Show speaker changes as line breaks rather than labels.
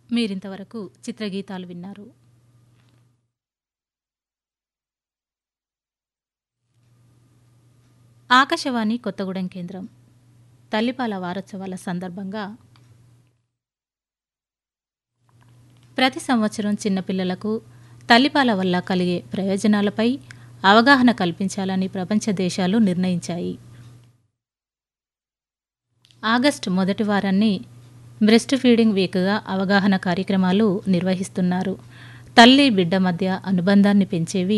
మీరింతవరకు చిత్రగీతాలు విన్నారు ఆకాశవాణి కొత్తగూడెం కేంద్రం తల్లిపాల వారోత్సవాల సందర్భంగా ప్రతి సంవత్సరం చిన్నపిల్లలకు తల్లిపాల వల్ల కలిగే ప్రయోజనాలపై అవగాహన కల్పించాలని ప్రపంచ దేశాలు నిర్ణయించాయి ఆగస్టు మొదటి వారాన్ని బ్రెస్ట్ ఫీడింగ్ వీక్గా అవగాహన కార్యక్రమాలు నిర్వహిస్తున్నారు తల్లి బిడ్డ మధ్య అనుబంధాన్ని పెంచేవి